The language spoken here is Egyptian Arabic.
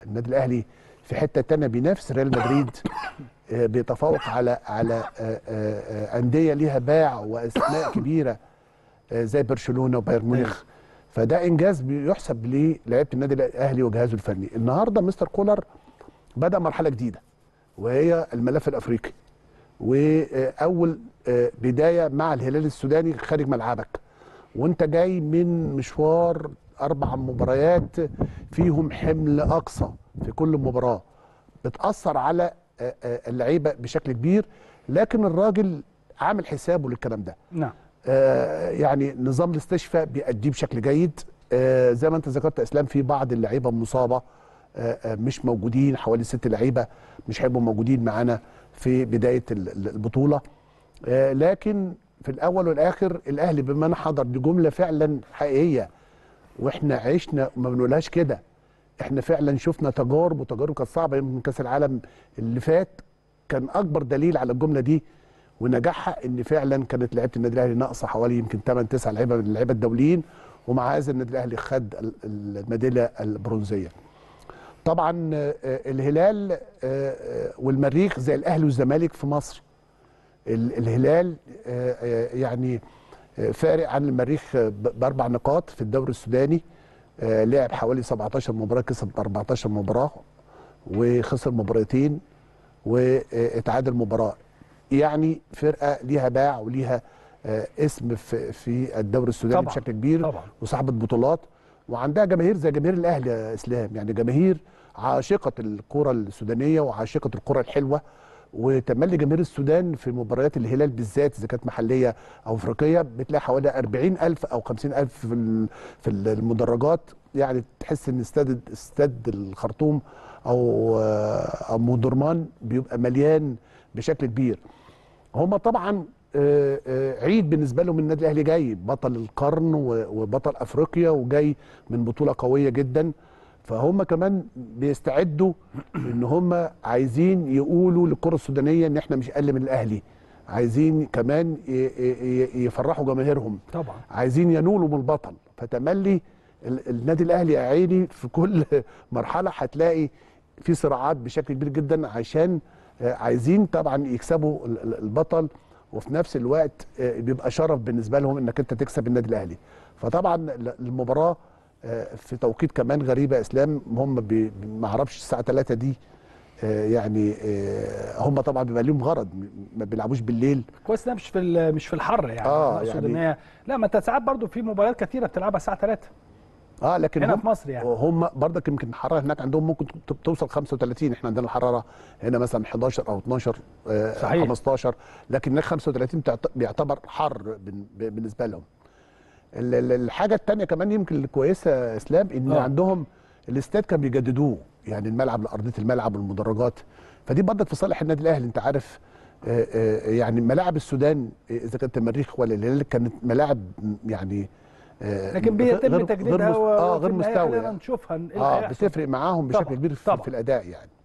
النادي الاهلي في حته تانية بينافس ريال مدريد آه، بيتفوق على على آه، آه، آه، انديه ليها باع واسماء كبيره آه، زي برشلونه وبايرن ميونخ فده انجاز بيحسب للاعيبه النادي الاهلي وجهازه الفني النهارده مستر كولر بدا مرحله جديده وهي الملف الافريقي واول آه، بدايه مع الهلال السوداني خارج ملعبك وانت جاي من مشوار اربع مباريات فيهم حمل اقصى في كل مباراه بتاثر على آه، آه، اللعيبه بشكل كبير لكن الراجل عامل حسابه للكلام ده نعم آه، يعني نظام الاستشفاء بيأديه بشكل جيد آه، زي ما انت ذكرت يا اسلام في بعض اللعيبه مصابه آه، آه، مش موجودين حوالي ست لعيبه مش هيبقوا موجودين معانا في بدايه ال- ال- البطوله آه، لكن في الاول والاخر الاهلي بما انه حضر دي جمله فعلا حقيقيه واحنا عشنا ما بنقولهاش كده احنا فعلا شفنا تجارب وتجارب كانت صعبه يمكن كاس العالم اللي فات كان اكبر دليل على الجمله دي ونجاحها ان فعلا كانت لعيبه النادي الاهلي ناقصه حوالي يمكن 8 9 لعيبه من اللعيبه الدوليين ومع هذا النادي الاهلي خد ال- الميداليه البرونزيه. طبعا آه، آه، الهلال آه، آه، والمريخ زي الاهلي والزمالك في مصر. ال- الهلال آه، آه، يعني آه، فارق عن المريخ آه، ب- باربع نقاط في الدوري السوداني آه، لعب حوالي 17 مباراه كسب 14 مباراه وخسر مباراتين واتعادل مباراه يعني فرقه ليها باع وليها آه، اسم في في الدوري السوداني طبعاً، بشكل كبير طبعاً. وصاحبه بطولات وعندها جماهير زي جماهير الاهلي يا اسلام يعني جماهير عاشقه الكره السودانيه وعاشقه الكره الحلوه وتملي جماهير السودان في مباريات الهلال بالذات اذا كانت محليه او افريقيه بتلاقي حوالي 40000 او 50000 في ال- في المدرجات يعني تحس ان استاد استاد الخرطوم او آه، او مودرمان بيبقى مليان بشكل كبير هم طبعا آه، آه، عيد بالنسبه لهم النادي الاهلي جاي بطل القرن و- وبطل افريقيا وجاي من بطوله قويه جدا فهم كمان بيستعدوا ان هم عايزين يقولوا للكره السودانيه ان احنا مش اقل من الاهلي عايزين كمان ي- ي- ي- يفرحوا جماهيرهم طبعا عايزين ينولوا من البطل فتملي ال- النادي الاهلي يا عيني في كل مرحله هتلاقي في صراعات بشكل كبير جدا عشان آه، عايزين طبعا يكسبوا ال- ال- البطل وفي نفس الوقت آه، بيبقى شرف بالنسبه لهم انك انت تكسب النادي الاهلي فطبعا ال- المباراه آه، في توقيت كمان غريب يا اسلام هم بي- ما اعرفش الساعه 3 دي آه، يعني آه، هم طبعا بيبقى لهم غرض م- ما بيلعبوش بالليل كويس انها مش في ال- مش في الحر يعني آه، أقصد يعني- ان هي لا ما انت ساعات برضو في مباريات كتيره بتلعبها الساعه 3 اه لكن هنا هم في مصر يعني. هم برضك يمكن الحراره هناك عندهم ممكن ت- توصل 35 احنا عندنا الحراره هنا مثلا 11 او 12 آه صحيح. 15 لكن هناك 35 بتعت- بيعتبر حر بن- ب- بالنسبه لهم ال- ال- الحاجه الثانيه كمان يمكن الكويسه يا اسلام ان آه. آه. عندهم الاستاد كان بيجددوه يعني الملعب لارضيه الملعب والمدرجات فدي برضك في صالح النادي الاهلي انت عارف آه، آه، يعني ملاعب السودان آه، اذا كانت المريخ ولا الهلال كانت ملاعب يعني آه، لكن غير- بيتم غير- تجديدها غير مس- اه وفي غير النهاية مستوى خلينا يعني. نشوفها إيه اللي اه هيحصل. بتفرق معاهم طبعاً، بشكل كبير في, طبعاً. في الاداء يعني